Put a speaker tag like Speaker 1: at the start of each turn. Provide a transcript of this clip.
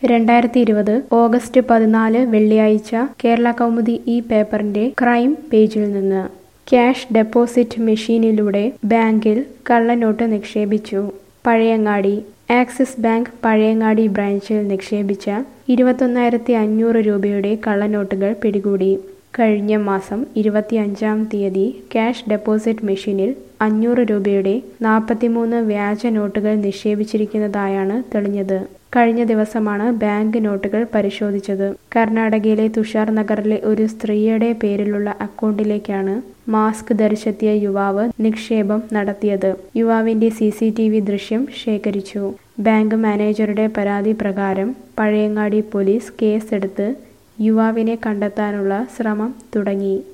Speaker 1: രണ്ടായിരത്തി ഇരുപത് ഓഗസ്റ്റ് പതിനാല് വെള്ളിയാഴ്ച കേരള കൗമുദി ഈ പേപ്പറിന്റെ ക്രൈം പേജിൽ നിന്ന് ക്യാഷ് ഡെപ്പോസിറ്റ് മെഷീനിലൂടെ ബാങ്കിൽ കള്ളനോട്ട് നിക്ഷേപിച്ചു പഴയങ്ങാടി ആക്സിസ് ബാങ്ക് പഴയങ്ങാടി ബ്രാഞ്ചിൽ നിക്ഷേപിച്ച ഇരുപത്തൊന്നായിരത്തി അഞ്ഞൂറ് രൂപയുടെ കള്ളനോട്ടുകൾ പിടികൂടി കഴിഞ്ഞ മാസം ഇരുപത്തിയഞ്ചാം തീയതി ക്യാഷ് ഡെപ്പോസിറ്റ് മെഷീനിൽ അഞ്ഞൂറ് രൂപയുടെ നാൽപ്പത്തിമൂന്ന് വ്യാജ നോട്ടുകൾ നിക്ഷേപിച്ചിരിക്കുന്നതായാണ് തെളിഞ്ഞത് കഴിഞ്ഞ ദിവസമാണ് ബാങ്ക് നോട്ടുകൾ പരിശോധിച്ചത് കർണാടകയിലെ തുഷാർ നഗറിലെ ഒരു സ്ത്രീയുടെ പേരിലുള്ള അക്കൗണ്ടിലേക്കാണ് മാസ്ക് ധരിച്ചെത്തിയ യുവാവ് നിക്ഷേപം നടത്തിയത് യുവാവിന്റെ സി സി ടി വി ദൃശ്യം ശേഖരിച്ചു ബാങ്ക് മാനേജറുടെ പരാതി പ്രകാരം പഴയങ്ങാടി പോലീസ് കേസെടുത്ത് യുവാവിനെ കണ്ടെത്താനുള്ള ശ്രമം തുടങ്ങി